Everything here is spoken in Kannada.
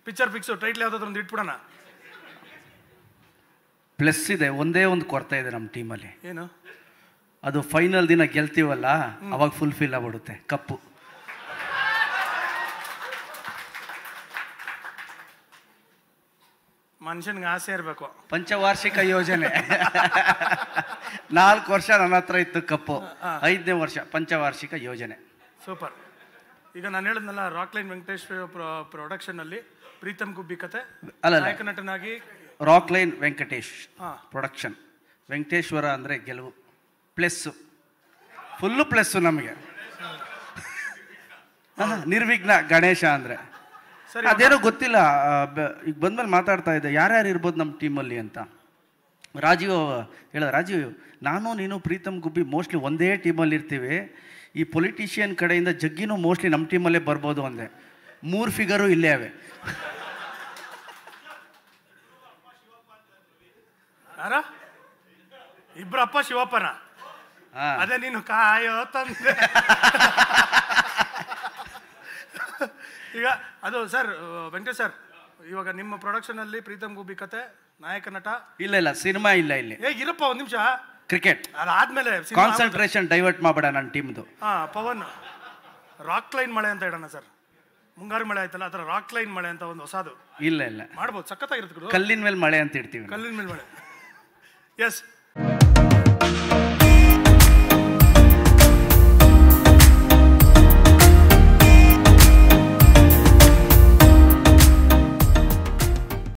ಪಿಕ್ಚರ್ ಫಿಕ್ಸು ಟೈಟ್ಲ್ ಯಾವ್ದಾದ್ರು ಒಂದು ಇಟ್ಬಿಡೋಣ ಪ್ಲಸ್ ಇದೆ ಒಂದೇ ಒಂದು ಕೊರತೆ ಇದೆ ನಮ್ಮ ಟೀಮಲ್ಲಿ ಏನು ಅದು ಫೈನಲ್ ದಿನ ಗೆಲ್ತೀವಲ್ಲ ಅವಾಗ ಫುಲ್ಫಿಲ್ ಆಗ್ಬಿಡುತ್ತೆ ಕಪ್ಪು ಮನುಷ್ಯನ್ಗೆ ಆಸೆ ಇರಬೇಕು ಪಂಚವಾರ್ಷಿಕ ಯೋಜನೆ ನಾಲ್ಕು ವರ್ಷ ನನ್ನ ಹತ್ರ ಇತ್ತು ಕಪ್ಪು ಐದನೇ ವರ್ಷ ಪಂಚವಾರ್ಷಿಕ ಯೋಜನೆ ಸೂಪರ್ ಈಗ ನಾನು ಹೇಳಿದ್ನಲ್ಲ ರಾಕ್ಲೈನ್ ವೆಂಕಟೇಶ್ ಪ್ರೊಡಕ್ಷನ್ ಅಲ್ಲಿ ಪ್ರೀತಮ್ ಗುಬ್ಬಿ ಕತೆ ಅಲ್ಲ, ಅಲ್ಲ. ನಾಯಕ ನಟನಾಗಿ ರಾಕ್ ಲೈನ್ ವೆಂಕಟೇಶ್ ಹಾ. ಪ್ರೊಡಕ್ಷನ್ ವೆಂಕಟೇಶ್ವರ ಅಂದರೆ ಗೆಲುವು ಪ್ಲಸ್ಸು ಫುಲ್ಲು ಪ್ಲಸ್ಸು ನಮಗೆ ನಿರ್ವಿಘ್ನ ಗಣೇಶ ಅಂದರೆ ಸರಿ ಅದೇನೋ ಗೊತ್ತಿಲ್ಲ ಆ, ಬ- ಈಗ ಬಂದ್ಮೇಲೆ ಮಾತಾಡ್ತಾ ಇದ್ದೆ ಯಾರ್ಯಾರು ಇರ್ಬೋದು ನಮ್ಮ ಟೀಮಲ್ಲಿ ಅಂತ ರಾಜೀವ್ ಹೇಳ ರಾಜೀವ್ ನಾನು ನೀನು ಪ್ರೀತಮ್ ಗುಬ್ಬಿ ಮೋಸ್ಟ್ಲಿ ಒಂದೇ ಟೀಮಲ್ಲಿ ಇರ್ತೀವಿ ಈ ಪೊಲಿಟಿಷಿಯನ್ ಕಡೆಯಿಂದ ಜಗ್ಗಿನೂ ಮೋಸ್ಟ್ಲಿ ನಮ್ಮ ಟೀಮಲ್ಲೇ ಬರ್ಬೋದು ಅಂದೆ ಮೂರು ಫಿಗರು ಇಲ್ಲೇ ಅವೆ ಯಾರ ಇಬ್ರು ಅಪ್ಪ ಶಿವಪ್ಪನ ಹಾಂ ಅದೇ ನೀನು ಕಾಯೋ ತಂದೆ ಈಗ ಅದು ಸರ್ ವೆಂಕಟೇಶ್ ಸರ್ ಇವಾಗ ನಿಮ್ಮ ಪ್ರೊಡಕ್ಷನ್ ಅಲ್ಲಿ ಪ್ರೀತಮ್ ಗುಬ್ಬಿ ಕತೆ ನಾಯಕ ನಟ ಇಲ್ಲ ಇಲ್ಲ ಸಿನಿಮಾ ಇಲ್ಲ ಇಲ್ಲಿ ಏ ಇರಪ್ಪ ಒಂದ್ ನಿಮಿಷ ಕ್ರಿಕೆಟ್ ಅದಾದ್ಮೇಲೆ cinema ಕಾನ್ಸಂಟ್ರೇಷನ್ ಡೈವರ್ಟ್ ಮಾಡಬೇಡ ನನ್ನ ಟೀಮ್ದು ಹಾ ಪವನ್ ರಾಕ್ ಲೈನ್ ಮಳೆ ಅಂತ ಇಡೋಣ ಸರ್ ಮುಂಗಾರು ಮಳೆ ಆಯ್ತಲ್ಲ ಆ ಥರ ರಾಕ್ ಲೈನ್ ಮಳೆ ಅಂತ ಒಂದು ಹೊಸದು ಇಲ್ಲ ಇಲ್ಲ ಮಾಡ್ಬೋದು ಸಖತ್ತಾಗಿರುತ್ತೆ ಗುರು ಕಲ್ಲಿನ ಮೇಲೆ ಮಳೆ ಅಂತ ಇಡ್ತೀವಿ ನಾವು. ಕಲ್ಲಿನ ಮೇಲೆ ಮಳೆ ಎಸ್